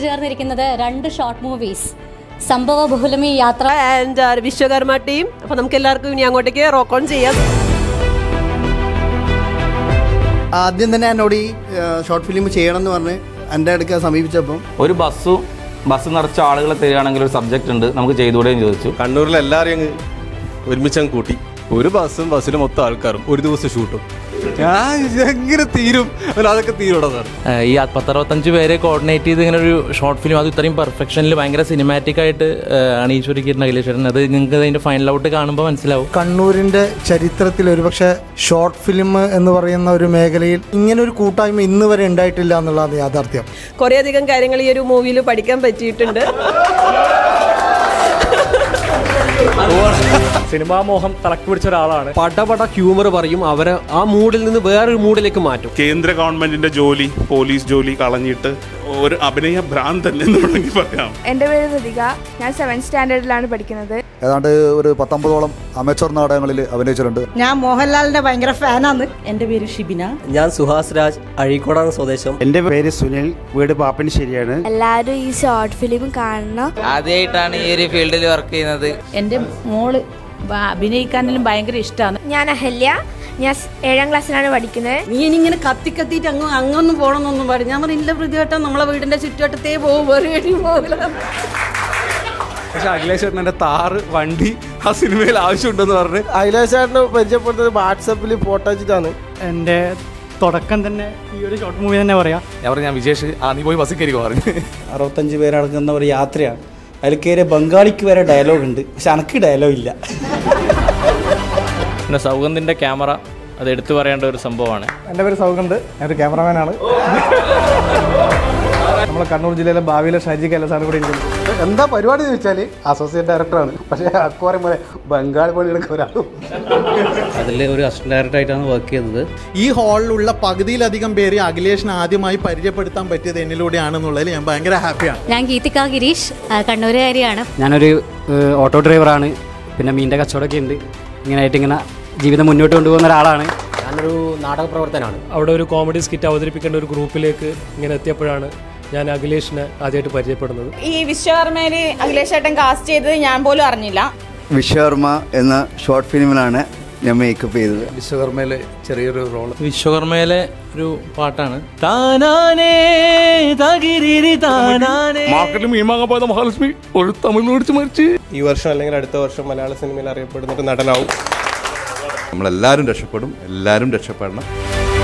ഒത്തുചേർന്നിരിക്കുന്നത് രണ്ട് short movies സംഭവ ബഹുലമി യാത്ര ആൻഡ് വിശ്വകർമ്മ ടീം അപ്പൊ നമുക്ക് എല്ലാവർക്കും ഇനി അങ്ങോട്ടേക്ക് റോക്ക് ഓൺ ചെയ്യാം ആദ്യം തന്നെ എന്നോട് ഈ ഷോർട്ട് ഫിലിം ചെയ്യണം എന്ന് പറഞ്ഞ് എൻ്റെ അടുക്ക സമീപിച്ചപ്പം ഒരു ബസ്സും ബസ് നിറച്ച ആളുകളെ തരികയാണെങ്കിൽ ഒരു സബ്ജക്റ്റ് ഉണ്ട് നമുക്ക് ചെയ്തുകൂടെയും ചോദിച്ചു കണ്ണൂരിൽ എല്ലാവരെയും അങ്ങ് ഒരുമിച്ച് അങ്ങ് കൂട്ടി ഒരു ബസ്സും ബസ്സിൽ മൊത്തം ആൾക്കാരും ഒരു ദിവസം ഷൂട്ടും ഞാൻ എങ്ങനെ തീരും അല്ല, അതൊക്കെ തീരുടോ സാർ ഏഹ് ഈ പത്തറുപത്തഞ്ച് പേരെ കോർഡിനേറ്റ് ചെയ്ത് ഇങ്ങനെ ഒരു ഷോർട്ട് ഫിലിം അത് ഇത്രയും പെർഫെക്ഷനിൽ ഭയങ്കര സിനിമാറ്റിക് ആയിട്ട് ഏഹ് ആണ് ഈശ്വരിക്കുന്ന അഖിലേശ്വരൻ അത് നിങ്ങൾക്ക് അതിന്റെ ഫൈനൽ ഔട്ട് കാണുമ്പോൾ മനസ്സിലാവും കണ്ണൂരിന്റെ ചരിത്രത്തിൽ ഒരുപക്ഷെ ഷോർട്ട് ഫിലിം എന്ന് പറയുന്ന ഒരു മേഖലയിൽ ഇങ്ങനെ ഒരു കൂട്ടായ്മ ഇന്ന് വരെ ഉണ്ടായിട്ടില്ല എന്നുള്ളതാണ് യാഥാർത്ഥ്യം കുറേയധികം കാര്യങ്ങൾ ഈ ഒരു മൂവിയിൽ പഠിക്കാൻ പറ്റിയിട്ടുണ്ട് സിനിമാ മോഹം തലക്ക് പിടിച്ച ഒരാളാണ് പടപട ഹ്യൂമർ പറയും അവരെ ആ മൂഡിൽ നിന്ന് വേറൊരു മൂഡിലേക്ക് മാറ്റും കേന്ദ്ര ഗവൺമെന്റിന്റെ ജോലി പോലീസ് ജോലി കളഞ്ഞിട്ട് ഒരു അഭിനയ ഭ്രാന്തൻ എന്ന് വേണമെങ്കിൽ പറയാം എൻ്റെ പേര് ഹൃതിക ഞാൻ സെവൻത് സ്റ്റാൻഡേർഡിലാണ് പഠിക്കുന്നത് ഏതാണ്ട് ഒരു പത്തൊമ്പതോളം അമേച്ചർ നാടകങ്ങളിൽ അഭിനയിച്ചിട്ടുണ്ട് ഞാൻ മോഹൻലാലിന്റെ ഭയങ്കര ഫാനാണ് എൻ്റെ പേര് ഷിബിന ഞാൻ സുഹാസ് രാജ് അഴീക്കോടാണ് സ്വദേശം എൻ്റെ പേര് സുനിൽ വീട് പാപ്പനശ്ശേരിയാണ് എല്ലാവരും ഈ ഷോർട്ട് ഫിലിം കാണണം ആദ്യമായിട്ടാണ് ഈ ഒരു ഫീൽഡിൽ വർക്ക് ചെയ്യുന്നത് എൻ്റെ മോള് അഭിനയിക്കാനെല്ലാം ഭയങ്കര ഇഷ്ടമാണ് ഞാൻ അഹല്യ ഞാൻ സ് ഏഴാം ക്ലാസ്സിലാണ് പഠിക്കുന്നത് നീ ഇനിങ്ങനെ കത്തി കത്തിയിട്ട് അങ്ങ് അങ്ങൊന്നും പോകണമെന്നൊന്നും പാടില്ല ഞാൻ പറഞ്ഞില്ല പ്രതിവട്ടം നമ്മളെ വീടിന്റെ ചുറ്റുവട്ടത്തേ പോകും വേറെ എവിടെയും പോകില്ല പക്ഷെ അഖിലേശ്വരൻ എൻ്റെ താറ് വണ്ടി ആ സിനിമയിൽ ആവശ്യമുണ്ടെന്ന് പറഞ്ഞ് അഖിലേഷേട്ടനെ പരിചയപ്പെടുന്നത് വാട്സപ്പിൽ ഫോട്ടോ വെച്ചിട്ടാണ് എൻ്റെ തുടക്കം തന്നെ ഈ ഒരു ഷോർട്ട് മൂവി തന്നെ പറയാം ഞാൻ പറഞ്ഞു ഞാൻ വിജേഷ് ആ നീ പോയി ബസ്സിൽ കയറി പറഞ്ഞു അറുപത്തഞ്ച് പേരടങ്ങുന്ന ഒരു യാത്രയാണ് അതിൽ കയറിയ ബംഗാളിക്ക് വരെ ഡയലോഗ് ഉണ്ട് പക്ഷെ എനിക്ക് ഡയലോഗ് ഇല്ല പിന്നെ സൗഗന്ധിന്റെ ക്യാമറ അത് എടുത്തു പറയേണ്ട ഒരു സംഭവമാണ് എൻ്റെ പേര് സൗഗന്ത് ഞാനൊരു ക്യാമറമാനാണ് നമ്മളെ കണ്ണൂർ ജില്ലയിലെ ഭാവിയിലെ ഷാജി കൈലാസാണ് കൂടെ ഇരിക്കുന്നത് എന്താ പരിപാടി എന്ന് വെച്ചാൽ അസോസിയേറ്റ് ഡയറക്ടറാണ് പക്ഷേ അക്വാറിയം പോലെ ബംഗാൾ പണിയെടുക്കുക ഒരാളും അതിൽ ഒരു അസിസ്റ്റന്റ് ഡയറക്ടർ ആയിട്ടാണ് വർക്ക് ചെയ്തത് ഈ ഹാളിലുള്ള പകുതിയിലധികം പേര് അഖിലേഷിനെ ആദ്യമായി പരിചയപ്പെടുത്താൻ പറ്റിയത് എന്നിലൂടെയാണെന്നുള്ളതിൽ ഞാൻ ഭയങ്കര ഹാപ്പിയാണ് ഞാൻ ഗീതിക ഗിരീഷ് ആ, കണ്ണൂരുകാരിയാണ് ഞാനൊരു ഓട്ടോ ഡ്രൈവറാണ് പിന്നെ മീൻ്റെ കച്ചവടമൊക്കെ ഉണ്ട് ഇങ്ങനെയായിട്ട് ഇങ്ങനെ ജീവിതം മുന്നോട്ട് കൊണ്ടുപോകുന്ന ഒരാളാണ് ഞാനൊരു നാടക പ്രവർത്തനമാണ് അവിടെ ഒരു കോമഡി സ്കിറ്റ് അവതരിപ്പിക്കേണ്ട ഒരു ഗ്രൂപ്പിലേക്ക് ഇങ്ങനെ എത്തിയപ്പോഴാണ് ഞാൻ അഖിലേഷിനെ ആദ്യമായിട്ട് പരിചയപ്പെടുന്നത് ഈ വിശ്വകർമ്മയിൽ അഖിലേഷ് ഏട്ടൻ കാസ്റ്റ് ചെയ്തത് ഞാൻ പോലും അറിഞ്ഞില്ല വിശ്വകർമ്മ എന്ന ഷോർട്ട് ഫിലിമിലാണ് ഞാൻ മേക്കപ്പ് ചെയ്തത് വിശ്വകർമ്മയിലെ ചെറിയൊരു റോൾ വിശ്വകർമ്മയിലെ ഒരു പാട്ടാണ് താനാനേ തകിരിരി താനാനേ മാർക്കറ്റിൽ മീൻ വാങ്ങാൻ പോയത് മഹാലക്ഷ്മി ഒരു തമിഴ് മേടിച്ച് മരിച്ച് ഈ വർഷം അല്ലെങ്കിൽ അടുത്ത വർഷം മലയാള സിനിമയിൽ അറിയപ്പെടുന്ന ഒരു നടനാവും നമ്മളെല്ലാവരും രക്ഷപ്പെടും എല്ലാവരും രക്ഷപ്പെടണം